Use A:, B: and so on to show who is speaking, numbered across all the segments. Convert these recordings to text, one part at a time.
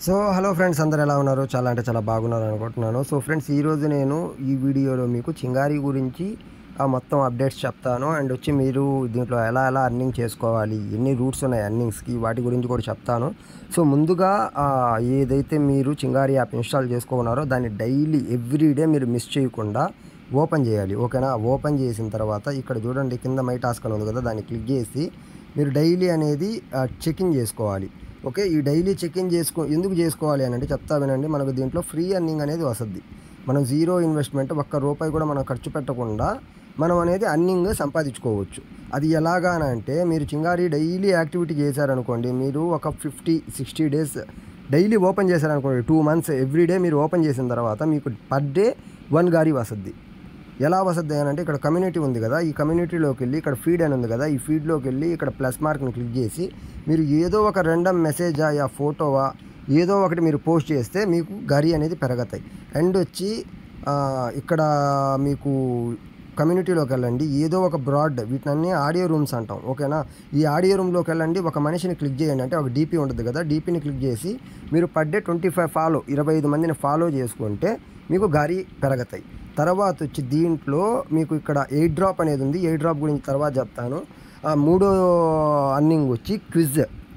A: so hello friends అందరు ఎలా ఉన్నారు చాలా అంటే చాలా బాగున్నారు అనుకుంటున్నాను సో ఫ్రెండ్స్ ఈరోజు నేను ఈ వీడియోలో మీకు చింగారి గురించి ఆ మొత్తం అప్డేట్స్ చెప్తాను అండ్ వచ్చి మీరు దీంట్లో ఎలా ఎలా అర్నింగ్ చేసుకోవాలి ఎన్ని రూట్స్ ఉన్నాయి అర్నింగ్స్కి వాటి గురించి కూడా చెప్తాను సో ముందుగా ఆ, ఏదైతే మీరు చింగారి యాప్ ఇన్స్టాల్ చేసుకున్నారో దాన్ని డైలీ ఎవ్రీడే మీరు మిస్ చేయకుండా ఓపెన్ చేయాలి ఓకేనా ఓపెన్ చేసిన తర్వాత ఇక్కడ చూడండి కింద మై టాస్క్ అని ఉంది కదా దాన్ని క్లిక్ చేసి మీరు డైలీ అనేది చెకింగ్ చేసుకోవాలి ఓకే ఈ డైలీ చెకింగ్ చేసుకో ఎందుకు చేసుకోవాలి అని అంటే చెప్తా వినండి మనకు దీంట్లో ఫ్రీ అర్నింగ్ అనేది వస్తుంది మనం జీరో ఇన్వెస్ట్మెంట్ ఒక్క రూపాయి కూడా మనం ఖర్చు పెట్టకుండా మనం అనేది అర్నింగ్ సంపాదించుకోవచ్చు అది ఎలాగా అని అంటే మీరు చింగారి డైలీ యాక్టివిటీ చేశారనుకోండి మీరు ఒక fifty sixty days daily open చేశారనుకోండి టూ మంత్స్ ఎవ్రీడే మీరు ఓపెన్ చేసిన తర్వాత మీకు పర్ డే వన్ గారి వస్తుంది ఎలా వసద్ది అని అంటే ఇక్కడ కమ్యూనిటీ ఉంది కదా ఈ కమ్యూనిటీలోకి వెళ్ళి ఇక్కడ ఫీడ్ అని ఉంది కదా ఈ ఫీడ్లోకి వెళ్ళి ఇక్కడ ప్లస్ మార్క్ని క్లిక్ చేసి మీరు ఏదో ఒక రెండమ్ మెసేజా యా ఫోటోవా ఏదో ఒకటి మీరు పోస్ట్ చేస్తే మీకు గరి అనేది పెరగతాయి అండ్ వచ్చి ఆ, ఇక్కడ మీకు కమ్యూనిటీలోకి వెళ్ళండి ఏదో ఒక బ్రాడ్ వీటినన్నీ ఆడియో రూమ్స్ అంటాం ఓకేనా ఈ ఆడియో రూమ్లోకి వెళ్ళండి ఒక మనిషిని క్లిక్ చేయండి అంటే ఒక డీపీ ఉంటుంది కదా డీపీని క్లిక్ చేసి మీరు per day twenty five follow ఇరవై ఐదు మందిని ఫాలో చేసుకుంటే మీకు గారి పెరగతాయి తర్వాత వచ్చి దీంట్లో మీకు ఇక్కడ ఎయిట్ డ్రాప్ అనేది ఉంది ఎయిట్ డ్రాప్ గురించి తర్వాత చెప్తాను ఆ మూడో అర్నింగ్ వచ్చి క్విజ్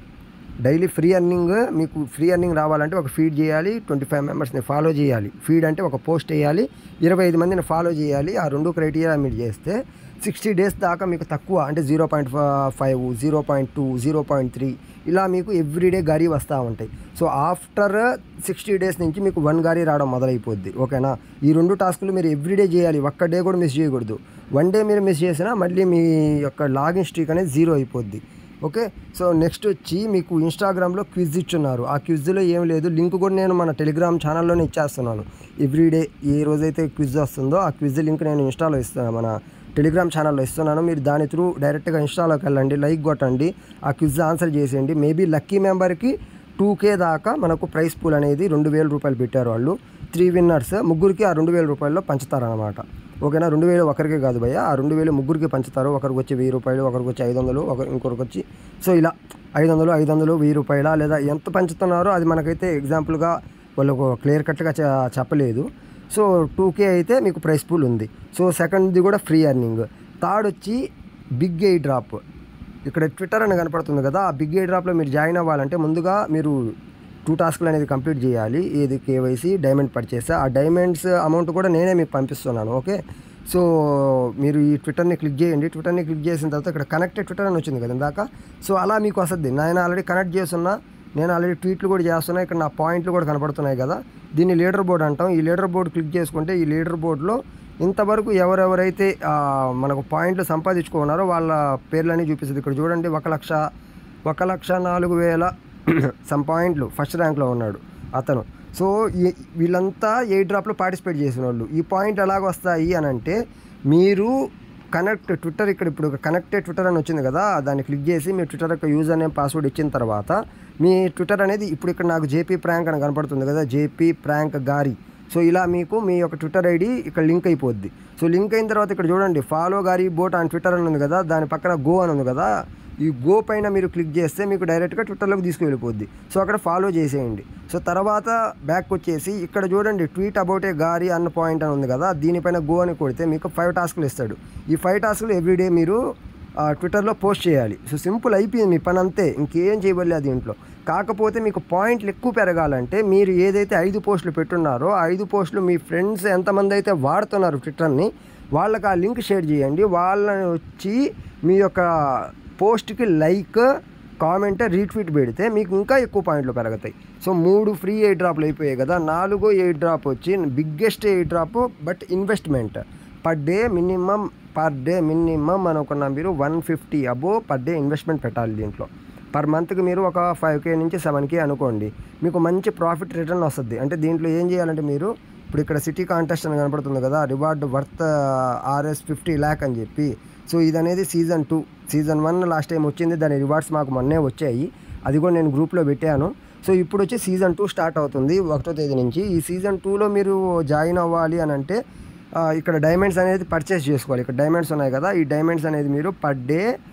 A: డైలీ ఫ్రీ అర్నింగ్ మీకు ఫ్రీ అర్నింగ్ రావాలంటే ఒక ఫీడ్ చేయాలి ట్వంటీ ఫైవ్ మెంబర్స్ని ఫాలో చేయాలి ఫీడ్ అంటే ఒక పోస్ట్ వేయాలి ఇరవై ఐదు మందిని ఫాలో చేయాలి ఆ రెండు క్రైటీరియా మీరు చేస్తే సిక్స్టీ డేస్ దాకా మీకు తక్కువ అంటే zero point five zero point two zero point three ఇలా మీకు ఎవ్రీడే గారీ వస్తూ ఉంటాయి సో ఆఫ్టర్ సిక్స్టీ డేస్ నుంచి మీకు వన్ గారీ రావడం మొదలైపోద్ది ఓకేనా ఈ రెండు టాస్కులు మీరు ఎవ్రీడే చేయాలి ఒక్క డే కూడా మిస్ చేయకూడదు వన్ డే మీరు మిస్ చేసినా మళ్ళీ మీ యొక్క లాగిన్ స్ట్రీక్ అనేది జీరో అయిపోద్ది ఓకే సో నెక్స్ట్ వచ్చి మీకు ఇన్స్టాగ్రామ్లో క్విజ్ ఇచ్చున్నారు ఆ క్విజ్లో ఏం లేదు లింక్ కూడా నేను మన టెలిగ్రామ్ ఛానల్లోనే ఇచ్చేస్తున్నాను ఎవ్రీడే ఏ రోజైతే క్విజ్ వస్తుందో ఆ క్విజ్ లింక్ నేను ఇన్స్టాలో ఇస్తాను మన టెలిగ్రామ్ ఛానల్లో ఇస్తున్నాను మీరు దాని త్రూ డైరెక్ట్గా ఇన్స్టాలోకి వెళ్ళండి లైక్ కొట్టండి ఆ క్విజ్ ఆన్సర్ చేసేయండి మేబీ లక్కీ మెంబర్కి టూ కే దాకా మనకు ప్రైస్ పూల్ అనేది రెండు వేల రూపాయలు పెట్టారు వాళ్ళు త్రీ విన్నర్స్ ముగ్గురికి ఆ రెండు వేల రూపాయల్లో పంచుతారనమాట ఓకేనా రెండు వేలు ఒకరికే కాదు భయ్య ఆ రెండు వేలు ముగ్గురికి పంచుతారు ఒకరికి వచ్చి వెయ్యి రూపాయలు ఒకరికి వచ్చి ఐదు వందలు ఒకరు ఇంకొకరికి వచ్చి సో ఇలా ఐదు వందలు ఐదు వందలు వెయ్యి రూపాయల లేదా ఎంత పంచుతున్నారో అది మనకైతే ఎగ్జాంపుల్గా వాళ్ళకు క్లియర్ కట్గా చె- చెప్పలేదు సో టూ కే అయితే మీకు ప్రైస్ పూల్ ఉంది సో సెకండ్ది కూడా ఫ్రీ అర్నింగ్ థర్డ్ వచ్చి బిగ్ ఎయి డ్రాప్ ఇక్కడ ట్విట్టర్ అని కనపడుతుంది కదా ఆ బిగ్ ఎయి డ్రాప్లో మీరు జాయిన్ అవ్వాలంటే ముందుగా మీరు టూ టాస్క్లు అనేది కంప్లీట్ చేయాలి ఏది కేవైసీ డైమండ్ పర్చేస్ ఆ డైమండ్స్ అమౌంట్ కూడా నేనే మీకు పంపిస్తున్నాను ఓకే సో మీరు ఈ ట్విట్టర్ని క్లిక్ చేయండి ట్విట్టర్ని క్లిక్ చేసిన తర్వాత ఇక్కడ కనెక్టెడ్ ట్విట్టర్ అని వచ్చింది కదా ఇందాక సో అలా మీకు వస్తుంది నేను ఆల్రెడీ కనెక్ట్ చేస్తున్నా నేను ఆల్రెడీ ట్వీట్లు కూడా చేస్తున్నా ఇక్కడ నా పాయింట్లు కూడా కనపడుతున్నాయి కదా దీన్ని లీడర్ బోర్డ్ అంటాం ఈ లీడర్ బోర్డ్ క్లిక్ చేసుకుంటే ఈ లీడర్ బోర్డులో ఇంతవరకు ఎవరెవరైతే ఆ, మనకు పాయింట్లు సంపాదించుకున్నారో వాళ్ళ పేర్లన్నీ చూపిస్తుంది ఇక్కడ చూడండి ఒక లక్ష ఒక లక్ష నాలుగు వేల సమ్ పాయింట్లు ఫస్ట్ ర్యాంక్లో ఉన్నాడు అతను సో ఈ వీళ్ళంతా ఏ డ్రాప్లో పార్టిసిపేట్ చేసిన వాళ్ళు ఈ పాయింట్ ఎలాగ వస్తాయి అని అంటే మీరు కనెక్ట్ ట్విట్టర్ ఇక్కడ ఇప్పుడు కనెక్టెడ్ ట్విట్టర్ అని వచ్చింది కదా దాన్ని క్లిక్ చేసి మీ ట్విట్టర్ యొక్క యూజర్ నేమ్ పాస్వర్డ్ ఇచ్చిన తర్వాత మీ ట్విట్టర్ అనేది ఇప్పుడు ఇక్కడ నాకు జేపీ ప్రాంక్ అని కనపడుతుంది కదా జేపీ ప్రాంక్ గారి సో ఇలా మీకు మీ యొక్క ట్విట్టర్ ఐడి ఇక్కడ లింక్ అయిపోద్ది సో లింక్ అయిన తర్వాత ఇక్కడ చూడండి ఫాలో గారి బోట్ ఆన్ ట్విట్టర్ అని ఉంది కదా దాని పక్కన గో అని ఉంది కదా ఈ గో పైన మీరు క్లిక్ చేస్తే మీకు డైరెక్ట్గా ట్విట్టర్లోకి తీసుకువెళ్ళిపోద్ది సో అక్కడ ఫాలో చేసేయండి సో తర్వాత బ్యాక్ వచ్చేసి ఇక్కడ చూడండి ట్వీట్ అబౌట్ ఏ గారి అన్న పాయింట్ అని ఉంది కదా దీనిపైన గో అని కొడితే మీకు ఫైవ్ టాస్క్లు ఇస్తాడు ఈ ఫైవ్ టాస్క్లు ఎవ్రీడే మీరు ఆ, ట్విట్టర్లో పోస్ట్ చేయాలి సో సింపుల్ అయిపోయింది మీ పని అంతే ఇంకేం చేయబడలేదు దీంట్లో కాకపోతే మీకు పాయింట్లు ఎక్కువ పెరగాలంటే మీరు ఏదైతే ఐదు పోస్టులు పెట్టున్నారో ఆ ఐదు పోస్టులు మీ ఫ్రెండ్స్ ఎంతమంది అయితే వాడుతున్నారు ట్విట్టర్ని వాళ్ళకి ఆ లింక్ షేర్ చేయండి వాళ్ళని వచ్చి మీ యొక్క పోస్ట్కి లైక్ కామెంట్ రీట్వీట్ పెడితే మీకు ఇంకా ఎక్కువ పాయింట్లు పెరుగుతాయి సో మూడు ఫ్రీ ఎయిట్ డ్రాప్లు అయిపోయాయి కదా నాలుగో ఎయిట్ డ్రాప్ వచ్చి biggest air drop but investment per day minimum per day minimum అనుకున్న మీరు one fifty above per day investment పెట్టాలి దీంట్లో పర్ మంత్కి మీరు ఒక ఫైవ్ కే నుంచి సెవెన్ కే అనుకోండి మీకు మంచి ప్రాఫిట్ రిటర్న్ వస్తుంది అంటే దీంట్లో ఏం చేయాలంటే మీరు ఇప్పుడు ఇక్కడ సిటీ కాంటెస్ట్ అని కనపడుతుంది కదా reward worth RS fifty lakh అని చెప్పి సో ఇది అనేది season two season one last time వచ్చింది దాని రివార్డ్స్ మాకు మొన్నే వచ్చాయి అది కూడా నేను గ్రూప్లో పెట్టాను సో ఇప్పుడు వచ్చి సీజన్ టూ స్టార్ట్ అవుతుంది ఒకటో తేదీ నుంచి ఈ సీజన్ టూలో మీరు జాయిన్ అవ్వాలి అని అంటే ఆ, ఇక్కడ డైమండ్స్ అనేది పర్చేస్ చేసుకోవాలి ఇక్కడ డైమండ్స్ ఉన్నాయి కదా ఈ డైమండ్స్ అనేది మీరు పర్ డే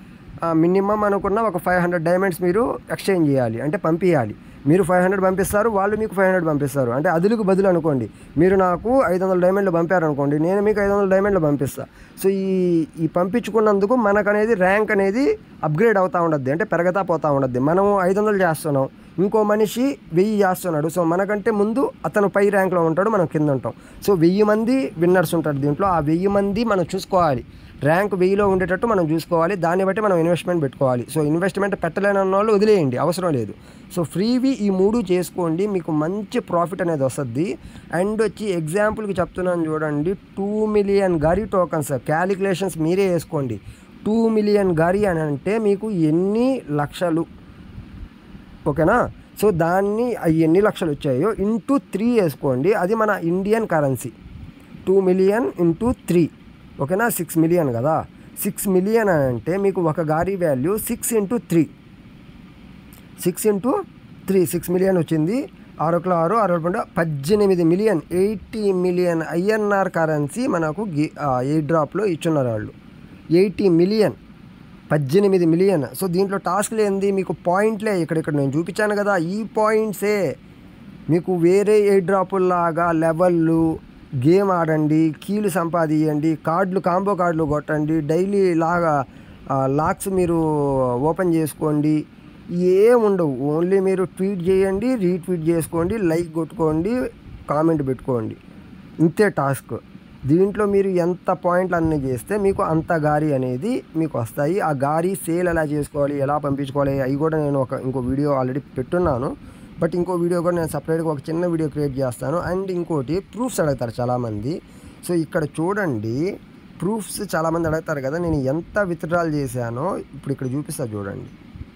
A: మినిమం అనుకున్న ఒక ఫైవ్ హండ్రెడ్ డైమండ్స్ మీరు ఎక్స్చేంజ్ చేయాలి అంటే పంపించాలి మీరు ఫైవ్ హండ్రెడ్ పంపిస్తారు వాళ్ళు మీకు ఫైవ్ హండ్రెడ్ పంపిస్తారు అంటే అదులకు బదులు అనుకోండి మీరు నాకు ఐదు వందల డైమండ్లు పంపారనుకోండి నేను మీకు ఐదు వందల డైమండ్లు పంపిస్తాను సో ఈ ఈ పంపించుకున్నందుకు మనకు అనేది ర్యాంక్ అనేది అప్గ్రేడ్ అవుతూ ఉండద్ది అంటే పెరగతా పోతూ ఉండద్ది మనం ఐదు వందలు చేస్తున్నాం ఇంకో మనిషి వెయ్యి చేస్తున్నాడు సో మనకంటే ముందు అతను పై ర్యాంక్లో ఉంటాడు మనం కింద ఉంటాం సో వెయ్యి మంది విన్నర్స్ ఉంటారు దీంట్లో ఆ వెయ్యి మంది మనం చూసుకోవాలి ర్యాంక్ వెయ్యిలో ఉండేటట్టు మనం చూసుకోవాలి దాన్ని బట్టి మనం ఇన్వెస్ట్మెంట్ పెట్టుకోవాలి సో ఇన్వెస్ట్మెంట్ పెట్టలేని వాళ్ళు వదిలేయండి అవసరం లేదు సో ఫ్రీవి ఈ మూడు చేసుకోండి మీకు మంచి ప్రాఫిట్ అనేది వస్తుంది అండ్ వచ్చి ఎగ్జాంపుల్కి చెప్తున్నాను చూడండి two million Gari tokens calculations మీరే వేసుకోండి టూ మిలియన్ గారీ అని అంటే మీకు ఎన్ని లక్షలు ఓకేనా సో దాన్ని అవి ఎన్ని లక్షలు వచ్చాయో ఇంటూ త్రీ వేసుకోండి అది మన Indian currency two million into three ఓకేనా సిక్స్ మిలియన్ కదా సిక్స్ మిలియన్ అని అంటే మీకు ఒక Gari value six into three six into three six million వచ్చింది ఆరు ఒకలో ఆరు ఆరు రెండు పద్దెనిమిది million eighty million INR currency మనకు గి ఎయిట్ డ్రాప్లో ఇచ్చున్నారు వాళ్ళు ఎయిటీ మిలియన్ పద్దెనిమిది మిలియన్ సో దీంట్లో టాస్క్లు ఏంది మీకు పాయింట్లే ఇక్కడ ఇక్కడ నేను చూపించాను కదా ఈ పాయింట్సే మీకు వేరే ఎయిట్ డ్రాపుల్లాగా లెవెల్లు గేమ్ ఆడండి కీలు సంపాదించండి కార్డులు కాంబో కార్డులు కొట్టండి డైలీ లాగా ఆ, లాక్స్ మీరు ఓపెన్ చేసుకోండి ఏం ఉండవు ఓన్లీ మీరు ట్వీట్ చేయండి రీట్వీట్ చేసుకోండి లైక్ కొట్టుకోండి కామెంట్ పెట్టుకోండి ఇంతే టాస్క్ దీంట్లో మీరు ఎంత పాయింట్లు అన్నీ చేస్తే మీకు అంత గారి అనేది మీకు వస్తాయి ఆ గారి సేల్ ఎలా చేసుకోవాలి ఎలా పంపించుకోవాలి అవి కూడా నేను ఒక ఇంకో వీడియో ఆల్రెడీ పెట్టున్నాను బట్ ఇంకో వీడియో కూడా నేను సపరేట్గా ఒక చిన్న వీడియో క్రియేట్ చేస్తాను అండ్ ఇంకోటి ప్రూఫ్స్ అడుగుతారు చాలామంది సో ఇక్కడ చూడండి ప్రూఫ్స్ చాలామంది అడుగుతారు కదా నేను ఎంత విత్డ్రాల్ చేశానో ఇప్పుడు ఇక్కడ చూపిస్తా చూడండి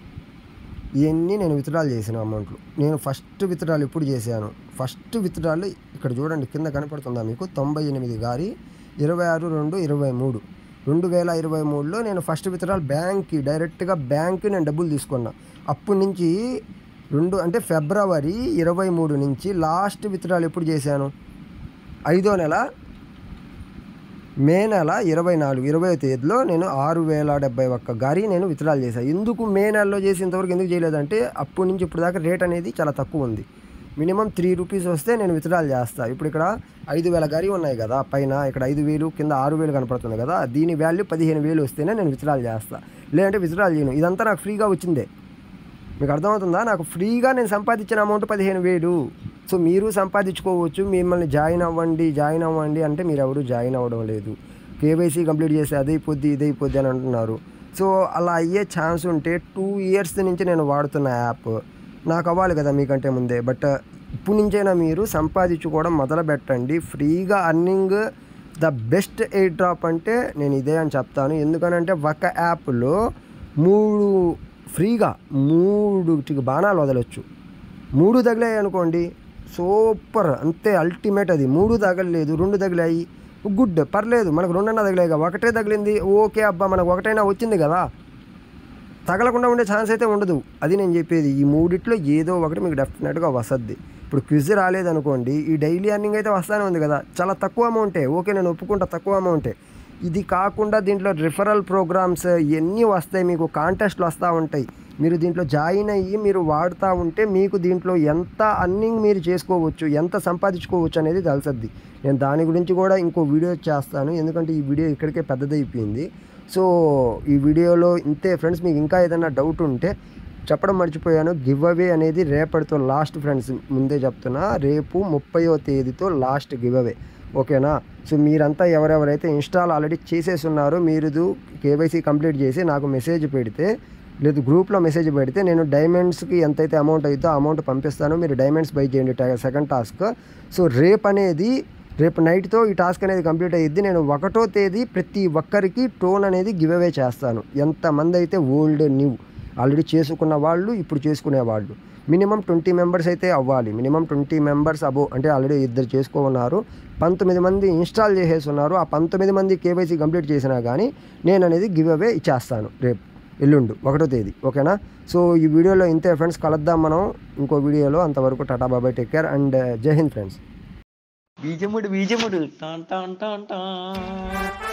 A: ఇవన్నీ నేను విత్డ్రాల్ చేసిన అమౌంట్లు నేను ఫస్ట్ విత్డ్రాల్ ఇప్పుడు చేశాను ఫస్ట్ విత్డ్రాల్ ఇక్కడ చూడండి కింద కనపడుతుందా మీకు తొంభై ఎనిమిది గారి ఇరవై ఆరు రెండు ఇరవై మూడు రెండు వేల ఇరవై మూడులో నేను ఫస్ట్ విత్డ్రాల్ బ్యాంక్కి డైరెక్ట్గా బ్యాంక్కి నేను డబ్బులు తీసుకున్నా అప్పటి నుంచి రెండు అంటే ఫిబ్రవరి ఇరవై మూడు నుంచి లాస్ట్ విత్డ్రాల్ ఎప్పుడు చేశాను ఐదో నెల మే నెల ఇరవై నాలుగు ఇరవై తేదీలో నేను ఆరు వేల డెబ్బై ఒక్క గారి నేను విత్డ్రాల్ చేశాను ఎందుకు మే నెలలో చేసి ఇంతవరకు ఎందుకు చేయలేదంటే అప్పటి నుంచి ఇప్పుడు దాకా రేట్ అనేది చాలా తక్కువ ఉంది మినిమం త్రీ రూపీస్ వస్తే నేను విత్డ్రాల్ చేస్తాను ఇప్పుడు ఇక్కడ ఐదు వేల గరి ఉన్నాయి కదా పైన ఇక్కడ ఐదు వేలు కింద ఆరు వేలు కనపడుతుంది కదా దీని వాల్యూ పదిహేను వేలు వస్తేనే నేను విత్డ్రాల్ చేస్తాను లేదంటే విత్డ్రాల్ చేయను ఇదంతా నాకు ఫ్రీగా వచ్చిందే మీకు అర్థమవుతుందా నాకు ఫ్రీగా నేను సంపాదించిన అమౌంట్ పదిహేను వేలు సో మీరు సంపాదించుకోవచ్చు మిమ్మల్ని జాయిన్ అవ్వండి జాయిన్ అవ్వండి అంటే మీరు ఎవరు జాయిన్ అవ్వడం లేదు కేవైసీ కంప్లీట్ చేసి అదే అయిపోద్ది ఇదే అయిపోద్ది అని అంటున్నారు సో అలా అయ్యే ఛాన్స్ ఉంటే టూ ఇయర్స్ నుంచి నేను వాడుతున్న యాప్ నాకు అవ్వాలి కదా మీకంటే ముందే బట్ ఇప్పుడు నుంచైనా మీరు సంపాదించుకోవడం మొదలు పెట్టండి ఫ్రీగా earning the best air drop అంటే నేను ఇదే అని చెప్తాను ఎందుకనంటే ఒక యాప్లో మూడు ఫ్రీగా మూడు బాణాలు వదలొచ్చు మూడు తగిలాయి అనుకోండి సూపర్ అంతే అల్టిమేట్ అది మూడు తగలలేదు రెండు తగిలాయి గుడ్ పర్లేదు మనకు రెండన్నా తగిలాయి కదా ఒకటే తగిలింది ఓకే అబ్బా మనకు ఒకటైనా వచ్చింది కదా తగలకుండా ఉండే ఛాన్స్ అయితే ఉండదు అది నేను చెప్పేది ఈ మూడిట్లో ఏదో ఒకటి మీకు డెఫినెట్గా వసద్ది ఇప్పుడు క్విజ్ రాలేదనుకోండి ఈ డైలీ అర్నింగ్ అయితే వస్తానే ఉంది కదా చాలా తక్కువ అమౌంటే ఓకే నేను ఒప్పుకుంటా తక్కువ అమౌంటే ఇది కాకుండా దీంట్లో రిఫరల్ ప్రోగ్రామ్స్ ఇవన్నీ వస్తాయి మీకు కాంటెస్ట్లు వస్తూ ఉంటాయి మీరు దీంట్లో జాయిన్ అయ్యి మీరు వాడుతూ ఉంటే మీకు దీంట్లో ఎంత అర్నింగ్ మీరు చేసుకోవచ్చు ఎంత సంపాదించుకోవచ్చు అనేది తెలుసద్ది నేను దాని గురించి కూడా ఇంకో వీడియో చేస్తాను ఎందుకంటే ఈ వీడియో ఇక్కడికే పెద్దదైపోయింది సో ఈ వీడియోలో ఇంతే ఫ్రెండ్స్ మీకు ఇంకా ఏదైనా డౌట్ ఉంటే చెప్పడం మర్చిపోయాను గివ్ అవే అనేది రేపటితో లాస్ట్ ఫ్రెండ్స్ ముందే చెప్తున్నా రేపు ముప్పయో తేదీతో లాస్ట్ గివ్ అవే ఓకేనా సో మీరంతా ఎవరెవరైతే ఇన్స్టాల్ ఆల్రెడీ చేసేసి ఉన్నారో మీరు కేవైసీ కంప్లీట్ చేసి నాకు మెసేజ్ పెడితే లేదు గ్రూప్లో మెసేజ్ పెడితే నేను డైమండ్స్కి ఎంతైతే అమౌంట్ అవుతుందో అమౌంట్ పంపిస్తాను మీరు డైమండ్స్ బై చేయండి సెకండ్ టాస్క్ సో రేప్ అనేది రేపు నైట్తో ఈ టాస్క్ అనేది కంప్లీట్ అయ్యిద్ది నేను ఒకటో తేదీ ప్రతి ఒక్కరికి టోన్ అనేది గివ్ అవే చేస్తాను ఎంతమంది అయితే ఓల్డ్ న్యూ ఆల్రెడీ చేసుకున్న వాళ్ళు ఇప్పుడు చేసుకునే వాళ్ళు మినిమం ట్వంటీ మెంబర్స్ అయితే అవ్వాలి మినిమం ట్వంటీ మెంబర్స్ అబో అంటే ఆల్రెడీ ఇద్దరు చేసుకో ఉన్నారు పంతొమ్మిది మంది ఇన్స్టాల్ చేసేసి ఉన్నారు ఆ పంతొమ్మిది మంది కేవైసీ కంప్లీట్ చేసినా కానీ నేను అనేది గివ్ అవే ఇచ్చేస్తాను రేపు ఎల్లుండు ఒకటో తేదీ ఓకేనా సో ఈ వీడియోలో ఇంతే ఫ్రెండ్స్ కలుద్దాం మనం ఇంకో వీడియోలో అంతవరకు టాటా బాబాయ్ టేక్ కేర్ అండ్ జై హింద్ ఫ్రెండ్స్
B: బీజముడు బీజముడు టాన్ టాన్ టాన్ టాన్